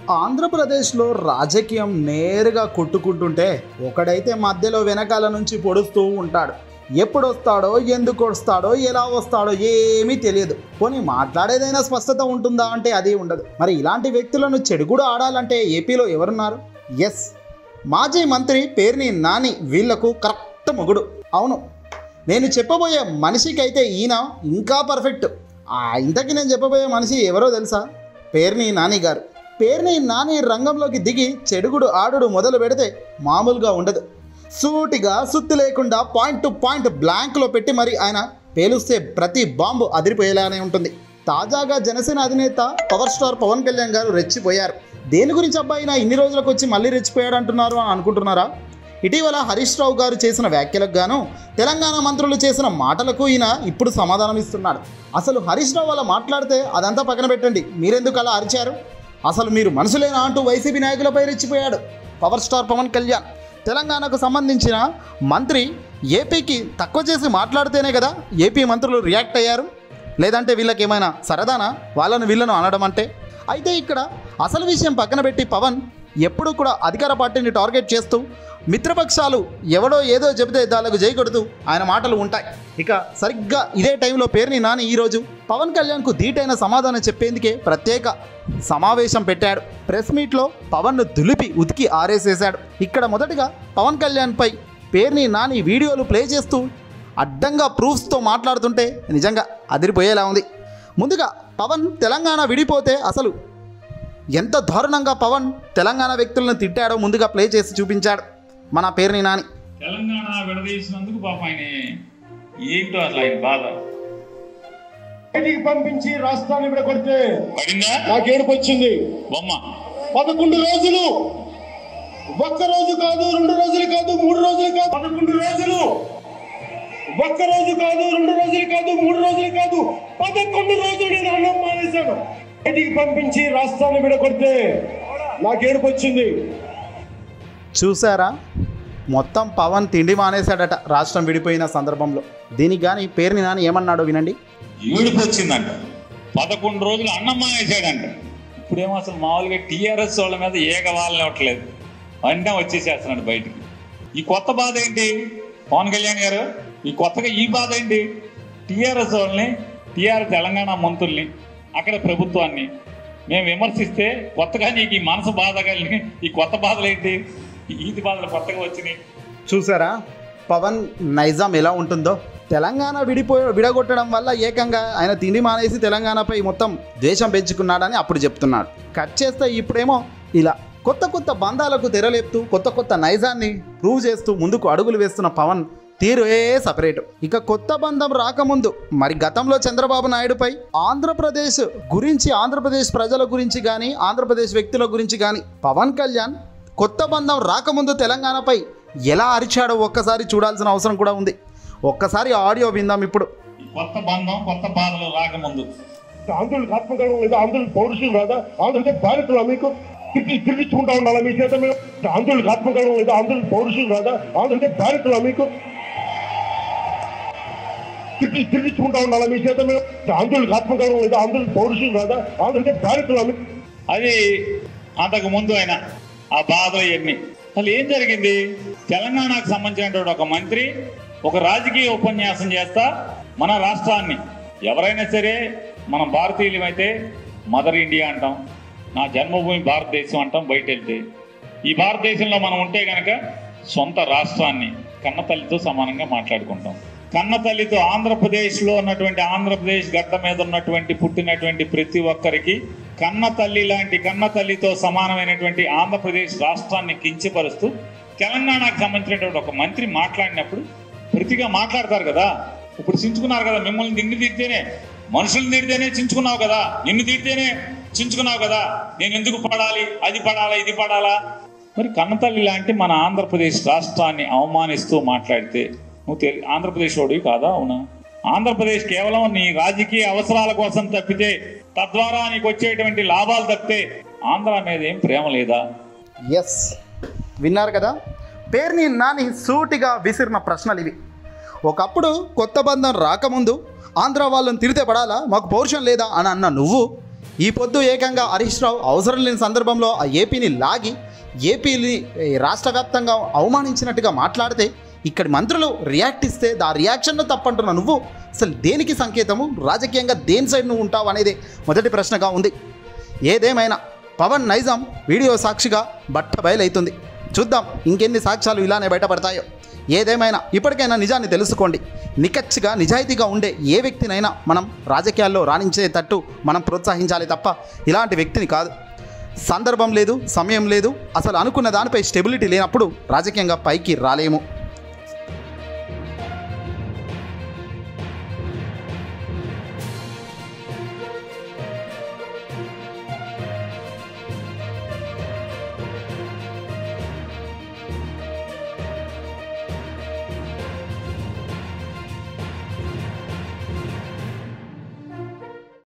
ఆంధ్రప్రదేశ్లో రాజకీయం నేరుగా కొట్టుకుంటుంటే ఒకడైతే మధ్యలో వెనకాల నుంచి పొడుస్తూ ఉంటాడు ఎప్పుడు వస్తాడో ఎందుకు వస్తాడో ఎలా వస్తాడో ఏమీ తెలియదు పోనీ మాట్లాడేదైనా స్పష్టత ఉంటుందా అంటే అది ఉండదు మరి ఇలాంటి వ్యక్తులను చెడుగుడు ఆడాలంటే ఏపీలో ఎవరున్నారు ఎస్ మాజీ మంత్రి పేరుని నాని వీళ్లకు కరెక్ట్ మొగుడు అవును నేను చెప్పబోయే మనిషికైతే ఈయన ఇంకా పర్ఫెక్ట్ ఆ ఇంతకీ నేను చెప్పబోయే మనిషి ఎవరో తెలుసా పేర్ని నాని గారు పేర్ని నాని రంగంలోకి దిగి చెడుగుడు ఆడుడు మొదలు పెడితే మామూలుగా ఉండదు సూటిగా సుత్తి లేకుండా పాయింట్ టు పాయింట్ బ్లాంక్లో పెట్టి మరి ఆయన పేలుస్తే ప్రతి బాంబు అదిరిపోయేలానే ఉంటుంది తాజాగా జనసేన అధినేత పవర్ స్టార్ పవన్ కళ్యాణ్ గారు రెచ్చిపోయారు దేని గురించి అబ్బాయి నా ఇన్ని రోజులకు వచ్చి మళ్ళీ రెచ్చిపోయాడు అంటున్నారు అని అనుకుంటున్నారా ఇటీవల హరీష్ రావు గారు చేసిన వ్యాఖ్యలకు గాను తెలంగాణ మంత్రులు చేసిన మాటలకు ఈయన ఇప్పుడు సమాధానం ఇస్తున్నాడు అసలు హరీష్ రావు అలా మాట్లాడితే అదంతా పక్కన పెట్టండి మీరెందుకు అలా అరిచారు అసలు మీరు మనుషులేనా అంటూ వైసీపీ నాయకులపై రెచ్చిపోయాడు పవర్ స్టార్ పవన్ కళ్యాణ్ తెలంగాణకు సంబంధించిన మంత్రి ఏపీకి తక్కువ చేసి మాట్లాడితేనే కదా ఏపీ మంత్రులు రియాక్ట్ అయ్యారు లేదంటే వీళ్ళకి ఏమైనా సరదానా వాళ్ళను వీళ్ళను అనడం అంటే అయితే ఇక్కడ అసలు విషయం పక్కన పెట్టి పవన్ ఎప్పుడూ కూడా అధికార పార్టీని టార్గెట్ చేస్తూ మిత్రపక్షాలు ఎవడో ఏదో చెబితే దానికి జై కొడుతూ ఆయన మాటలు ఉంటాయి ఇక సరిగ్గా ఇదే టైంలో పేరుని నాని ఈరోజు పవన్ కళ్యాణ్కు ధీటైన సమాధానం చెప్పేందుకే ప్రత్యేక సమావేశం పెట్టాడు ప్రెస్ మీట్లో పవన్ను దులిపి ఉతికి ఆరేసేశాడు ఇక్కడ మొదటగా పవన్ కళ్యాణ్పై పేరుని నాని వీడియోలు ప్లే చేస్తూ అడ్డంగా ప్రూఫ్స్తో మాట్లాడుతుంటే నిజంగా అదిరిపోయేలా ఉంది ముందుగా పవన్ తెలంగాణ విడిపోతే అసలు ఎంత దారుణంగా పవన్ తెలంగాణ వ్యక్తులను తిట్టాడో ముందుగా ప్లే చేసి చూపించాడు మన పేరుని నాని తెలంగాణ విడదీసినందుకు పాప ఆయన ఏంటో అసలు ఆయన బాధ బయటికి పంపించి రాష్ట్రాన్ని విడగొడితే పడిందా నాకు ఏడుపు వచ్చింది బొమ్మ పదకొండు రోజులు ఒక్క రోజు కాదు రెండు రోజులు కాదు మూడు రోజులు కాదు పదకొండు రోజులు ఒక్క రోజు కాదు రెండు రోజులు కాదు మూడు రోజులు కాదు పదకొండు రోజులు నేను అన్నం మానేశాను బయటికి పంపించి రాష్ట్రాన్ని విడగొడితే నాకు ఏడుపు వచ్చింది చూసారా మొత్తం పవన్ తిండి మానేశాడట రాష్ట్రం విడిపోయిన సందర్భంలో దీనికి కానీ పేరుని నాని ఏమన్నాడో వినండి ఏడుపు వచ్చిందంట పదకొండు రోజులు అన్నం మానేశాడంట ఇప్పుడేమో అసలు మామూలుగా టీఆర్ఎస్ వాళ్ళ మీద ఏక వాళ్ళనివ్వట్లేదు వెంటనే వచ్చేసేస్తున్నాడు బయటికి ఈ కొత్త బాధ ఏంటి పవన్ కళ్యాణ్ గారు ఈ కొత్తగా ఈ బాధ ఏంటి టీఆర్ఎస్ వాళ్ళని టీఆర్ తెలంగాణ మంత్రుల్ని అక్కడ ప్రభుత్వాన్ని మేము విమర్శిస్తే కొత్తగా నీకు ఈ మనసు బాధ కలిగి ఈ కొత్త బాధలు ఏంటి ఈ ఈది బాధలు కొత్తగా వచ్చినాయి చూసారా పవన్ నైజాం ఎలా ఉంటుందో తెలంగాణ విడిపోయి విడగొట్టడం వల్ల ఏకంగా ఆయన తిండి మానేసి తెలంగాణపై మొత్తం ద్వేషం పెంచుకున్నాడని అప్పుడు చెప్తున్నాడు కట్ చేస్తే ఇప్పుడేమో ఇలా కొత్త కొత్త బంధాలకు తెరలేపుతూ కొత్త కొత్త నైజాన్ని ప్రూవ్ చేస్తూ ముందుకు అడుగులు వేస్తున్న పవన్ తీరువే సపరేట్ ఇక కొత్త బంధం రాకముందు మరి గతంలో చంద్రబాబు నాయుడుపై ఆంధ్రప్రదేశ్ గురించి ఆంధ్రప్రదేశ్ ప్రజల గురించి కానీ ఆంధ్రప్రదేశ్ వ్యక్తుల గురించి కానీ పవన్ కళ్యాణ్ కొత్త బంధం రాకముందు తెలంగాణపై ఎలా అరిచాడో ఒక్కసారి చూడాల్సిన అవసరం కూడా ఉంది ఒక్కసారి ఆడియో విందాం ఇప్పుడు ఈ కొత్త బంధం కొత్త బాధలు రాకముందు ఆంధ్రులకు ఆత్మగౌరవం లేదా ఆంధ్రులకు పౌరుషం రాదా ఆంధ్రులకి బాధితులా మీకు తిరిగి తిరిగించుకుంటా ఉండాలా మీ చేత మీరు ఆంధ్రులకు ఆత్మగౌరవం లేదా ఆంధ్రులకు పౌరుషం రాదా ఆంధ్రులకి బాధితులా మీకు తిరిగి తిరిగించుకుంటా ఉండాలా మీ చేత మీరు ఆంధ్రులకు ఆత్మగౌరవం లేదా ఆంధ్రులకు పౌరుషం రాదా ఆంధ్రులకి బాధితులా మీకు అది అంతకు ముందు ఆయన ఆ బాధలు ఇవన్నీ అసలు ఏం జరిగింది తెలంగాణకు సంబంధించినటువంటి ఒక మంత్రి ఒక రాజకీయ ఉపన్యాసం చేస్తా మన రాష్ట్రాన్ని ఎవరైనా సరే మనం భారతీయులమైతే మదర్ ఇండియా అంటాం నా జన్మభూమి భారతదేశం అంటాం బయట వెళ్తే ఈ భారతదేశంలో మనం ఉంటే కనుక సొంత రాష్ట్రాన్ని కన్నతల్లితో సమానంగా మాట్లాడుకుంటాం కన్నతల్లితో ఆంధ్రప్రదేశ్లో ఉన్నటువంటి ఆంధ్రప్రదేశ్ గడ్డ మీద ఉన్నటువంటి పుట్టినటువంటి ప్రతి ఒక్కరికి కన్న తల్లి లాంటి కన్న తల్లితో సమానమైనటువంటి ఆంధ్రప్రదేశ్ రాష్ట్రాన్ని కించపరుస్తూ తెలంగాణకు సంబంధించినటువంటి ఒక మంత్రి మాట్లాడినప్పుడు ప్రతిగా మాట్లాడతారు కదా ఇప్పుడు చించుకున్నారు కదా మిమ్మల్ని నిన్ను తిడితేనే మనుషుల్ని తిడితేనే చించుకున్నావు కదా నిన్ను తిడితేనే చించుకున్నావు కదా నేను ఎందుకు పడాలి అది పడాలా ఇది పడాలా మరి కన్నతల్లి లాంటి మన ఆంధ్రప్రదేశ్ రాష్ట్రాన్ని అవమానిస్తూ మాట్లాడితే నువ్వు తెలి ఆంధ్రప్రదేశ్ వాడివి కాదా అవునా ఆంధ్రప్రదేశ్ కేవలం నీ రాజకీయ అవసరాల కోసం తప్పితే తద్వారా నీకు వచ్చేటువంటి లాభాలు తప్పితే ఆంధ్ర మీద ఏం ప్రేమ లేదా ఎస్ విన్నారు కదా పేరుని నాని సూటిగా విసిరిన ప్రశ్నలు ఇవి ఒకప్పుడు కొత్త బంధం రాకముందు ఆంధ్ర వాళ్ళని తిరితే పడాలా మాకు పౌరుషం లేదా అని అన్న నువ్వు ఈ పొద్దు ఏకంగా హరీష్ రావు అవసరం లేని సందర్భంలో ఆ ఏపీని లాగి ఏపీని ఏ, రాష్ట్ర వ్యాప్తంగా అవమానించినట్టుగా మాట్లాడితే ఇక్కడి మంత్రులు రియాక్ట్ ఇస్తే ఆ రియాక్షన్ను తప్పంటున్న నువ్వు అసలు దేనికి సంకేతము రాజకీయంగా దేని సైడ్ నువ్వు ఉంటావు అనేది మొదటి ప్రశ్నగా ఉంది ఏదేమైనా పవన్ నైజాం వీడియో సాక్షిగా బట్ట బయలవుతుంది చూద్దాం ఇంకెన్ని సాక్ష్యాలు ఇలానే బయటపడతాయో ఏదేమైనా ఇప్పటికైనా నిజాన్ని తెలుసుకోండి నికచ్చిగా నిజాయితీగా ఉండే ఏ వ్యక్తినైనా మనం రాజకీయాల్లో రాణించేటట్టు మనం ప్రోత్సహించాలి తప్ప ఇలాంటి వ్యక్తిని కాదు సందర్భం లేదు సమయం లేదు అసలు అనుకున్న దానిపై స్టెబిలిటీ లేనప్పుడు రాజకీయంగా పైకి రాలేము